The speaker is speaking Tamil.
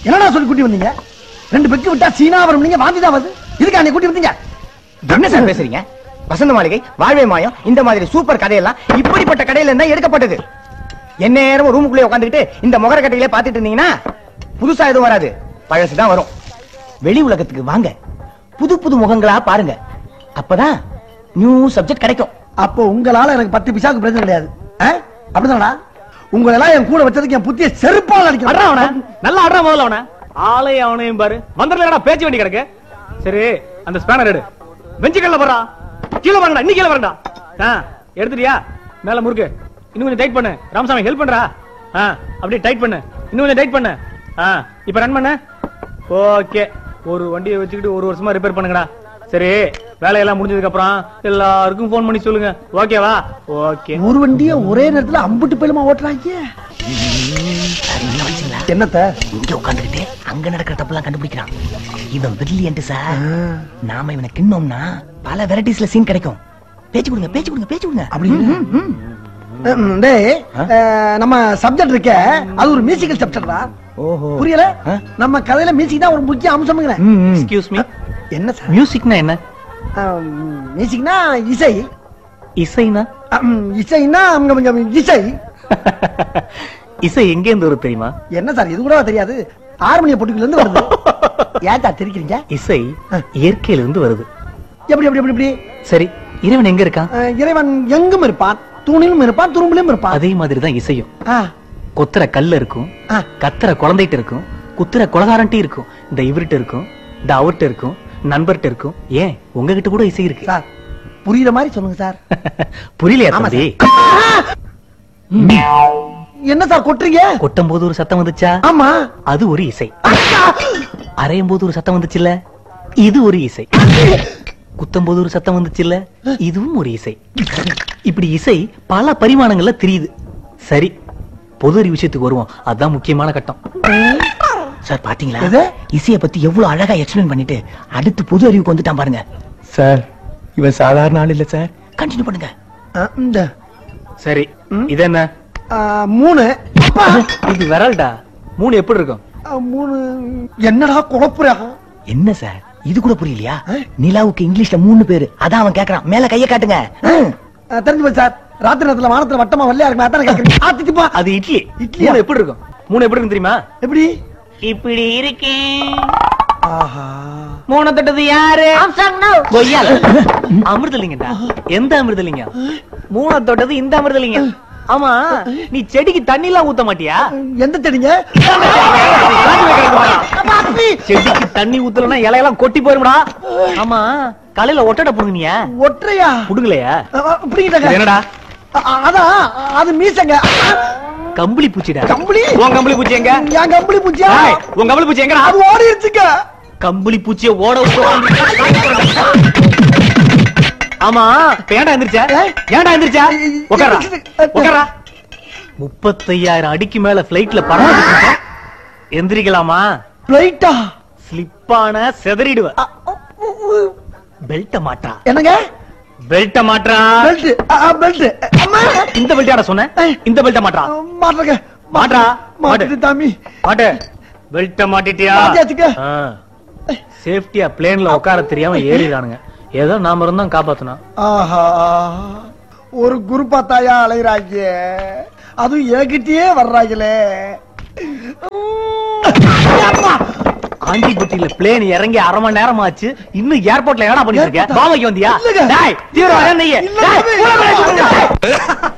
என்னடா சொல்லி கூட்டி வந்தீங்க ரெண்டு பெக்கு விட்டா சீனா வரும் நீங்க வாந்தி தான் வருது இதுக்கு அன்னை கூட்டி வந்தீங்க என்ன சார் பேசுறீங்க வசந்த மாளிகை வாழ்வே மாயம் இந்த மாதிரி சூப்பர் கதையெல்லாம் இப்படிப்பட்ட கடையில இருந்தா எடுக்கப்பட்டது என்ன நேரம் ரூமுக்குள்ளே உட்காந்துக்கிட்டு இந்த முகர கட்டையிலே பாத்துட்டு இருந்தீங்கன்னா புதுசா எதுவும் வராது பழசு தான் வரும் வெளி உலகத்துக்கு வாங்க புது புது முகங்களா பாருங்க அப்பதான் நியூ சப்ஜெக்ட் கிடைக்கும் அப்போ உங்களால எனக்கு பத்து பிசாக்கு பிரச்சனை கிடையாது ஆ? அப்படிதானடா உங்களை எல்லாம் என் கூட வச்சதுக்கு என் புத்திய செருப்பால் அட்ரா அவன அடிக்கிறேன் நல்லா அட்ரா முதல்ல அவன ஆளே அவனையும் பாரு வந்துடலடா பேச்சு வேண்டி கிடக்கு சரி அந்த ஸ்பேனர் எடு பெஞ்சு கல்ல போறா கீழே வரண்டா இன்னி கீழே வரண்டா ஆ எடுத்துட்டியா மேல முறுக்கு இன்னும் கொஞ்சம் டைட் பண்ணு ராமசாமி ஹெல்ப் பண்றா ஆ அப்படியே டைட் பண்ணு இன்னும் கொஞ்சம் டைட் பண்ணு ஆ இப்ப ரன் பண்ணு ஓகே ஒரு வண்டியை வச்சுக்கிட்டு ஒரு வருஷமா ரிப்பேர் பண்ணுங்கடா சரி வேலையெல்லாம் முடிஞ்சதுக்கு அப்புறம் எல்லாருக்கும் ஃபோன் பண்ணி சொல்லுங்க ஓகேவா ஓகே ஒரு வண்டிய ஒரே நேரத்துல அம்புட்டு பேலுமா ஓட்டுறாங்க என்னத்த இங்க உட்காந்துக்கிட்டு அங்க நடக்கிற தப்பெல்லாம் கண்டுபிடிக்கிறான் இவன் பிரில்லியன்ட் சார் நாம இவனை கிண்ணோம்னா பல வெரைட்டிஸ்ல சீன் கிடைக்கும் பேச்சு கொடுங்க பேச்சு கொடுங்க பேச்சு கொடுங்க அப்படி ம், டேய் அஹ், நம்ம சப்ஜெக்ட் இருக்க அது ஒரு மியூசிக்கல் சப்ஜெக்ட்ரா ஓஹோ புரியல ஆ? நம்ம கதையில மியூசிக் தான் ஒரு முக்கிய அம்சம்ங்கிறேன் எக்ஸ்கியூஸ் மீ என்ன சார் மியூசிக்னா என்ன மியூசிக்னா இசை இசைனா அம், இசைன்னா அங்க கொஞ்சம் இசை இசை எங்க இருந்து வரும் தெரியுமா என்ன சார் இது கூட தெரியாது ஹார்மோனிய பொட்டுக்குள்ள இருந்து வருது ஏன்டா தெரிக்கிறீங்க இசை இயற்கையில இருந்து வருது எப்படி எப்படி எப்படி எப்படி சரி இறைவன் எங்க இருக்கான் அஹ், இறைவன் எங்கும் இருப்பான் தூணிலும் இருப்பான் துரும்பிலும் இருப்பான் அதே மாதிரி தான் இசையும் ஆ, கொத்துற கல்ல இருக்கும் ஆ. கத்துற குழந்தைகிட்ட இருக்கும் குத்துற கொலகாரன்ட்டு இருக்கும் இந்த இவர்கிட்ட இருக்கும் இந்த அவர்கிட்ட இருக்கும் நண்பர்கிட்ட இருக்கும் ஏன் உங்ககிட்ட கூட இசை இருக்கு சார் புரியுற மாதிரி சொல்லுங்க சார் புரியலையா ஆமா தம்பி என்ன சார் கொட்டுறீங்க கொட்டும் போது ஒரு சத்தம் வந்துச்சா ஆமா அது ஒரு இசை அரையும் போது ஒரு சத்தம் வந்துச்சுல்ல இது ஒரு இசை குத்தும் போது ஒரு சத்தம் வந்துச்சுல்ல இதுவும் ஒரு இசை இப்படி இசை பல பரிமாணங்கள்ல தெரியுது சரி பொது அறிவு விஷயத்துக்கு வருவோம் அதுதான் முக்கியமான கட்டம் சார் பாத்தீங்களா எது? இசைய பத்தி எவ்வளவு அழகா எக்ஸ்பிளைன் பண்ணிட்டு அடுத்து புது அறிவுக்கு வந்துட்டான் பாருங்க சார் இவன் சாதாரண ஆள் இல்ல சார் கண்டினியூ பண்ணுங்க அஹ், இந்த சரி இது என்ன அஹ், மூணு அப்பா, இது விரல்டா மூணு எப்படி இருக்கும் அஹ், மூணு என்னடா குழப்புறா என்ன சார் இது கூட புரியலையா நிலாவுக்கு இங்கிலீஷ்ல மூணு பேரு அதான் அவன் கேக்குறான் மேல கைய காட்டுங்க ம். அஹ், தெரிஞ்சு போச்சு சார் ராத்திரி நேரத்துல வானத்துல வட்டமா வெள்ளையா இருக்கு அதானே கேக்குறீங்க ஆத்திச்சுப்பா அது இட்லி இட்லியா? மூணு எப்படி இருக்கும் மூணு எப்படி இருக்கும் தெரியுமா எப்படி இப்படி இருக்கேன் ஆஹா மூணு தொட்டது யாரு கொய்யால அமிர்தலிங்கடா எந்த அமிர்தலிங்கம் மூணு தொட்டது இந்த அமிர்தலிங்கம் ஆமா நீ செடிக்கு தண்ணி எல்லாம் ஊத்த மாட்டியா எந்த செடிங்க செடிக்கு தண்ணி ஊத்தலன்னா இலையெல்லாம் கொட்டி போயிரும்டா ஆமா காலையில ஒட்டடை புடுங்கினியா ஒற்றையா புடுங்கலையா அஹ், புடிங்கிட்டாங்க இது என்னடா அ- அதான் அது மீசங்க கம்பளி பூச்சிடா கம்பளி உன் கம்பளி பூச்சி எங்க என் கம்பளி பூச்சியா ஏய், உன் கம்பளி பூச்சி எங்கடா அது ஓடிடுச்சுங்க கம்பளி பூச்சிய ஓட விட்டு ஆமா இப்ப ஏன்டா எந்திரிச்ச ஏய். ஏன்டா எந்திரிச்சா உட்காரா எந்திரிச்சு. உட்காரா முப்பத்தையாயிரம் அடிக்கு மேல பிளைட்ல பறந்து எந்திரிக்கலாமா பிளைட்டா ஸ்லிப்பான செதறிடுவ பெல்ட்ட மாட்டா என்னங்க பெல்ட்ட மாட்டா பெல்ட் பெல்ட் அம்மா இந்த பெல்ட்டாடா சொன்ன ஏய். இந்த பெல்ட்ட மாட்டா மாட்டுறங்க மாட்றா. மாட்டுட்டு தாமி மாட்டு பெல்ட்ட மாட்டிட்டியா மாட்டியாச்சுங்க. சேஃப்டியா பிளேன்ல உட்கார தெரியாம ஏறிடானுங்க ஏதோ நாம இருந்தோம் காப்பாத்தணும் ஆஹா ஒரு குரு பார்த்தாயா அலைகிறாங்க அதுவும் என்கிட்டயே வர்றாங்களே ஆண்டிப்பட்டியில பிளேன் இறங்கி அரை மணி நேரம் ஆச்சு இன்னும் ஏர்போர்ட்ல என்னடா பண்ணிட்டு இருக்க ஏர்போர்ட்டா? பாவைக்கு வந்தியா இல்லைங்க. டேய் தீவிரவாதம் நீ இல்ல, டேய், தம்பி. உள்ள போய் சொல்லுங்க.